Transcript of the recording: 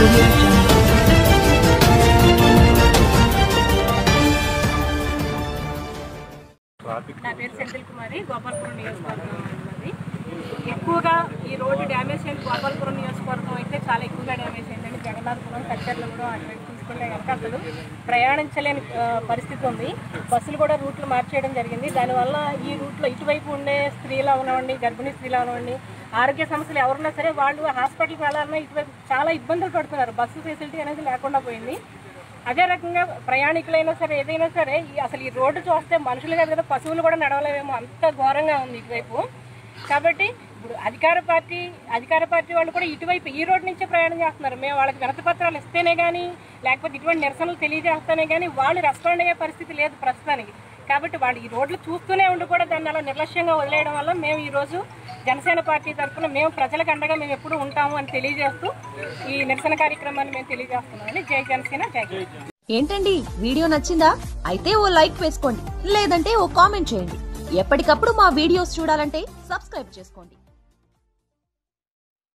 audio jungle. నా పేరు సెంథిల్ కుమారి గోపాలపురం నియోజకవర్గం ఉన్నది ఎక్కువగా ఈ రోడ్డు డ్యామేజ్ అయిన గోపాలపురం నియోజకవర్గం అయితే చాలా ఎక్కువగా డ్యామేజ్ అయిందండి జగన్నాథపురం కచ్చర్లు కూడా అటువైపు చూసుకుంటే కనుక అసలు ప్రయాణించలేని ఆ, పరిస్థితి ఉంది బస్సులు కూడా రూట్లు మార్చేయడం జరిగింది దానివల్ల ఈ రూట్లో ఇటువైపు ఉండే స్త్రీలు అవనివ్వండి గర్భిణీ స్త్రీలు అవనివ్వండి ఆరోగ్య సమస్యలు ఎవరున్నా సరే వాళ్ళు హాస్పిటల్కి వెళ్ళాలన్నా ఇటువైపు చాలా ఇబ్బందులు పడుతున్నారు బస్సు ఫెసిలిటీ అనేది లేకుండా పోయింది అదే రకంగా ప్రయాణికులైనా సరే ఏదైనా సరే ఈ అసలు ఈ రోడ్డు చూస్తే మనుషులు కాదు కదా పశువులు కూడా నడవలేమేమో అంత ఘోరంగా ఉంది ఇటువైపు కాబట్టి ఇప్పుడు అధికార పార్టీ అధికార పార్టీ వాళ్ళు కూడా ఇటువైపు ఈ రోడ్డు నుంచే ప్రయాణం చేస్తున్నారు మేము వాళ్ళకి వినతి పత్రాలు ఇస్తేనే కానీ లేకపోతే ఇటువంటి నిరసనలు తెలియజేస్తేనే కానీ వాళ్ళు రెస్పాండ్ అయ్యే పరిస్థితి లేదు ప్రస్తుతానికి కాబట్టి వాళ్ళు ఈ రోడ్లు చూస్తూనే ఉండి కూడా దాన్ని అలా నిర్లక్ష్యంగా వదిలేయడం వల్ల మేము ఈరోజు జనసేన పార్టీ తరఫున మేము ప్రజలకు అండగా మేము ఎప్పుడు ఉంటాము అని తెలియజేస్తూ ఈ నిరసన కార్యక్రమాన్ని మేము తెలియజేస్తున్నామని జై జనసేన జై జై ఏంటండి వీడియో నచ్చిందా అయితే ఓ లైక్ వేసుకోండి లేదంటే ఓ కామెంట్ చేయండి ఎప్పటికప్పుడు మా వీడియోస్ చూడాలంటే సబ్స్క్రైబ్ చేసుకోండి